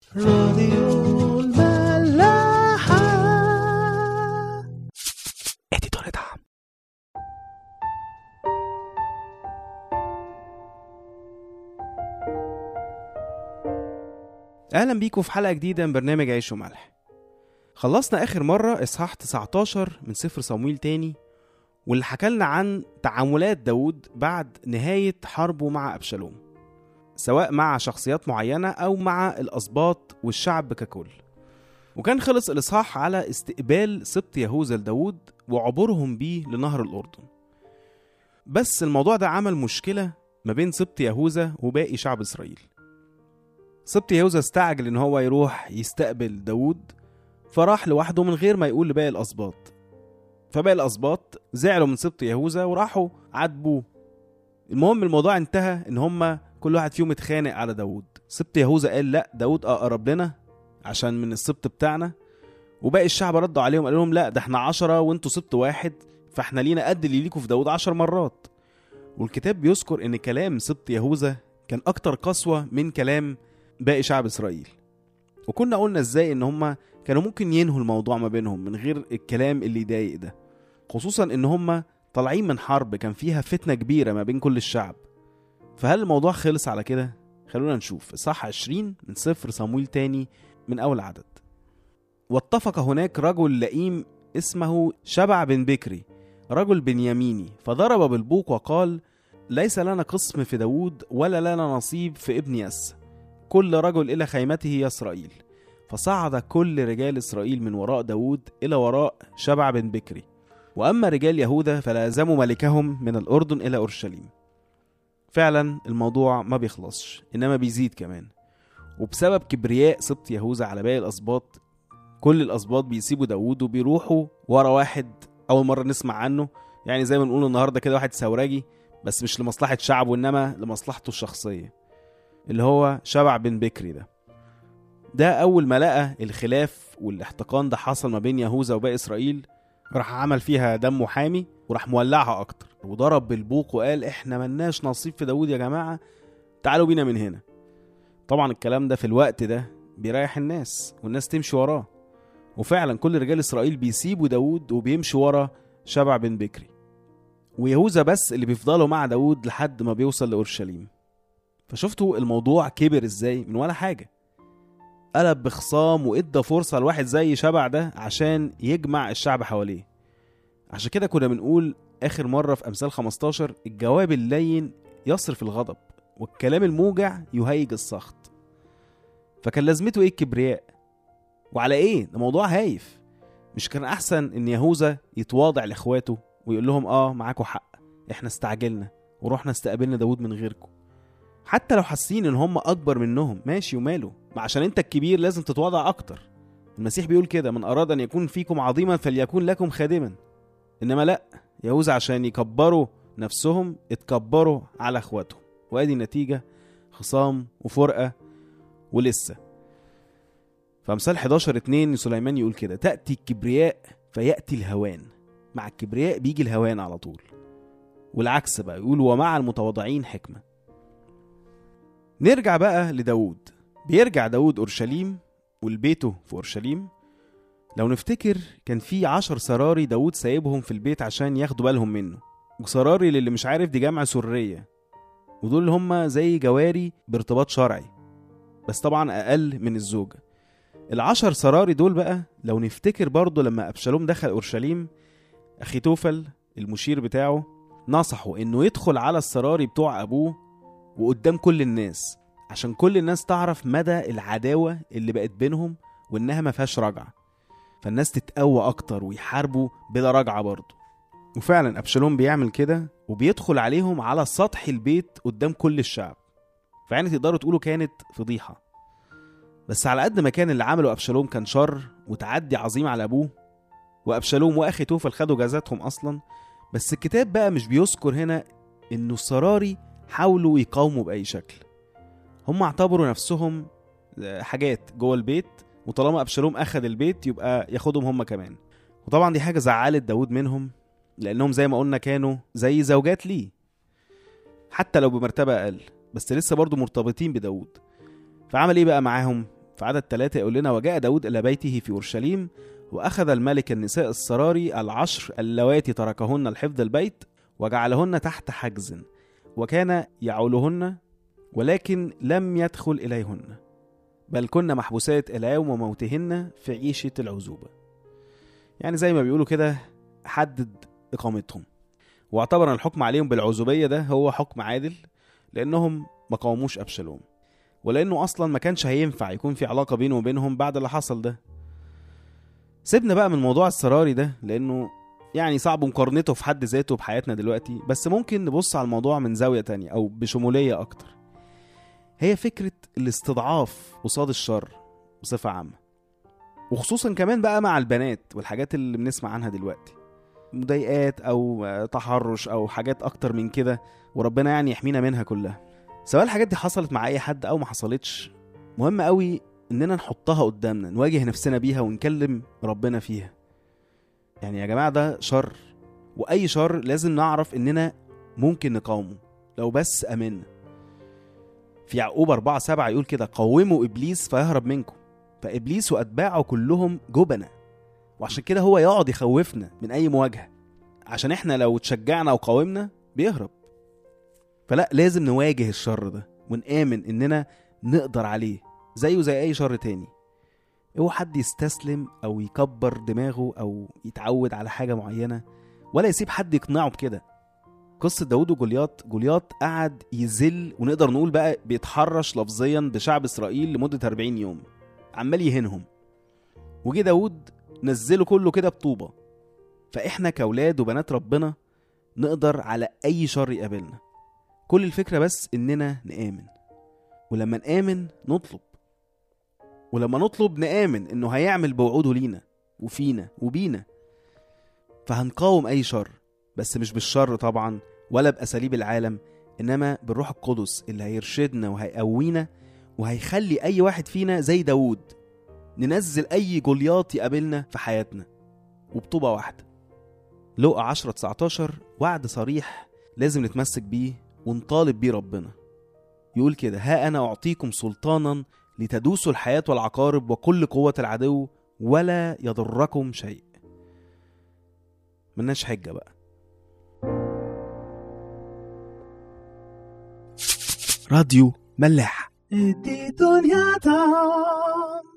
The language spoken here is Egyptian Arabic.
راديو الملاحة اديتور دعم اهلا بيكم في حلقه جديده من برنامج عيش وملح خلصنا اخر مره اصحاح 19 من سفر صمويل تاني واللي حكالنا عن تعاملات داود بعد نهايه حربه مع ابشالوم سواء مع شخصيات معينه او مع الاسباط والشعب ككل وكان خلص الاصحاح على استقبال سبط يهوذا لداود وعبورهم بيه لنهر الاردن بس الموضوع ده عمل مشكله ما بين سبط يهوذا وباقي شعب اسرائيل سبط يهوذا استعجل ان هو يروح يستقبل داود فراح لوحده من غير ما يقول لباقي الاسباط فباقي الاسباط زعلوا من سبط يهوذا وراحوا عاتبوه المهم الموضوع انتهى ان هما كل واحد فيهم اتخانق على داود سبط يهوذا قال لا داود اقرب لنا عشان من السبط بتاعنا وباقي الشعب ردوا عليهم قالوا لهم لا ده احنا عشرة وانتوا سبط واحد فاحنا لينا قد اللي ليكوا في داود عشر مرات والكتاب بيذكر ان كلام سبط يهوذا كان اكتر قسوة من كلام باقي شعب اسرائيل وكنا قلنا ازاي ان هما كانوا ممكن ينهوا الموضوع ما بينهم من غير الكلام اللي يضايق ده خصوصا ان هما طالعين من حرب كان فيها فتنة كبيرة ما بين كل الشعب فهل الموضوع خلص على كده؟ خلونا نشوف صح 20 من سفر صمويل تاني من أول عدد واتفق هناك رجل لئيم اسمه شبع بن بكري رجل بنياميني فضرب بالبوق وقال ليس لنا قسم في داود ولا لنا نصيب في ابن يس كل رجل إلى خيمته يا إسرائيل فصعد كل رجال إسرائيل من وراء داود إلى وراء شبع بن بكري وأما رجال يهوذا فلازموا ملكهم من الأردن إلى أورشليم فعلا الموضوع ما بيخلصش إنما بيزيد كمان وبسبب كبرياء سبط يهوذا على باقي الأسباط كل الأسباط بيسيبوا داود وبيروحوا ورا واحد أول مرة نسمع عنه يعني زي ما نقول النهاردة كده واحد ثورجي بس مش لمصلحة شعبه إنما لمصلحته الشخصية اللي هو شبع بن بكري ده ده أول ما لقى الخلاف والاحتقان ده حصل ما بين يهوذا وباقي إسرائيل راح عمل فيها دم محامي وراح مولعها أكتر وضرب بالبوق وقال إحنا ملناش نصيب في داود يا جماعة تعالوا بينا من هنا طبعا الكلام ده في الوقت ده بيريح الناس والناس تمشي وراه وفعلا كل رجال إسرائيل بيسيبوا داود وبيمشوا ورا شبع بن بكري ويهوذا بس اللي بيفضلوا مع داود لحد ما بيوصل لأورشليم فشفتوا الموضوع كبر ازاي من ولا حاجة قلب بخصام وادى فرصة لواحد زي شبع ده عشان يجمع الشعب حواليه عشان كده كنا بنقول آخر مرة في أمثال 15 الجواب اللين يصرف الغضب والكلام الموجع يهيج السخط فكان لازمته ايه الكبرياء وعلى ايه ده موضوع هايف مش كان احسن ان يهوذا يتواضع لاخواته ويقول لهم اه معاكوا حق احنا استعجلنا ورحنا استقبلنا داود من غيركم حتى لو حاسين ان هم اكبر منهم ماشي وماله ما عشان انت الكبير لازم تتواضع اكتر المسيح بيقول كده من اراد ان يكون فيكم عظيما فليكون لكم خادما انما لا يهوذا عشان يكبروا نفسهم اتكبروا على اخواتهم وادي النتيجه خصام وفرقه ولسه فامثال 11 2 سليمان يقول كده تاتي الكبرياء فياتي الهوان مع الكبرياء بيجي الهوان على طول والعكس بقى يقول ومع المتواضعين حكمه نرجع بقى لداود بيرجع داود أورشليم والبيته في أورشليم لو نفتكر كان في عشر سراري داود سايبهم في البيت عشان ياخدوا بالهم منه وسراري للي مش عارف دي جمع سرية ودول اللي هم زي جواري بارتباط شرعي بس طبعا أقل من الزوجة العشر سراري دول بقى لو نفتكر برضه لما أبشالوم دخل أورشليم أخي توفل المشير بتاعه نصحه إنه يدخل على السراري بتوع أبوه وقدام كل الناس عشان كل الناس تعرف مدى العداوة اللي بقت بينهم وإنها ما فيهاش رجعة فالناس تتقوى أكتر ويحاربوا بلا رجعة برضه وفعلا أبشالوم بيعمل كده وبيدخل عليهم على سطح البيت قدام كل الشعب فيعني تقدروا تقولوا كانت فضيحة بس على قد ما كان اللي عمله أبشالوم كان شر وتعدي عظيم على أبوه وأبشالوم وأخي توفل خدوا جازاتهم أصلا بس الكتاب بقى مش بيذكر هنا إنه السراري حاولوا يقاوموا بأي شكل هم اعتبروا نفسهم حاجات جوه البيت وطالما أبشالوم أخد البيت يبقى ياخدهم هم كمان وطبعا دي حاجة زعلت داود منهم لأنهم زي ما قلنا كانوا زي زوجات ليه حتى لو بمرتبة أقل بس لسه برضه مرتبطين بداود فعمل إيه بقى معاهم في عدد ثلاثة يقول لنا وجاء داود إلى بيته في أورشليم وأخذ الملك النساء السراري العشر اللواتي تركهن لحفظ البيت وجعلهن تحت حجز وكان يعولهن ولكن لم يدخل إليهن بل كن محبوسات إلى يوم موتهن في عيشة العزوبة يعني زي ما بيقولوا كده حدد إقامتهم واعتبر الحكم عليهم بالعزوبية ده هو حكم عادل لأنهم ما قاوموش أبشالوم ولأنه أصلا ما كانش هينفع يكون في علاقة بينه وبينهم بعد اللي حصل ده سيبنا بقى من موضوع السراري ده لأنه يعني صعب مقارنته في حد ذاته بحياتنا دلوقتي بس ممكن نبص على الموضوع من زاوية تانية أو بشمولية أكتر هي فكرة الاستضعاف قصاد الشر بصفة عامة وخصوصا كمان بقى مع البنات والحاجات اللي بنسمع عنها دلوقتي مضايقات او آه، تحرش او حاجات اكتر من كده وربنا يعني يحمينا منها كلها سواء الحاجات دي حصلت مع اي حد او ما حصلتش مهم قوي اننا نحطها قدامنا نواجه نفسنا بيها ونكلم ربنا فيها يعني يا جماعه ده شر واي شر لازم نعرف اننا ممكن نقاومه لو بس امنا في يعقوب 4 7 يقول كده قوموا ابليس فيهرب منكم فابليس واتباعه كلهم جبنه وعشان كده هو يقعد يخوفنا من اي مواجهه عشان احنا لو تشجعنا وقاومنا بيهرب فلا لازم نواجه الشر ده ونآمن اننا نقدر عليه زيه زي اي شر تاني اوعى حد يستسلم او يكبر دماغه او يتعود على حاجه معينه ولا يسيب حد يقنعه بكده قصة داود وجولياط جولياط قعد يذل ونقدر نقول بقى بيتحرش لفظيا بشعب إسرائيل لمدة 40 يوم عمال يهينهم وجه داود نزله كله كده بطوبة فإحنا كأولاد وبنات ربنا نقدر على أي شر يقابلنا كل الفكرة بس إننا نآمن ولما نآمن نطلب ولما نطلب نآمن إنه هيعمل بوعوده لينا وفينا وبينا فهنقاوم أي شر بس مش بالشر طبعا ولا بأساليب العالم إنما بالروح القدس اللي هيرشدنا وهيقوينا وهيخلي أي واحد فينا زي داود ننزل أي جولياط يقابلنا في حياتنا وبطوبة واحدة لقى 10 19 وعد صريح لازم نتمسك بيه ونطالب بيه ربنا يقول كده ها أنا أعطيكم سلطانا لتدوسوا الحياة والعقارب وكل قوة العدو ولا يضركم شيء ملناش حجة بقى راديو ملاح دي دنيا دام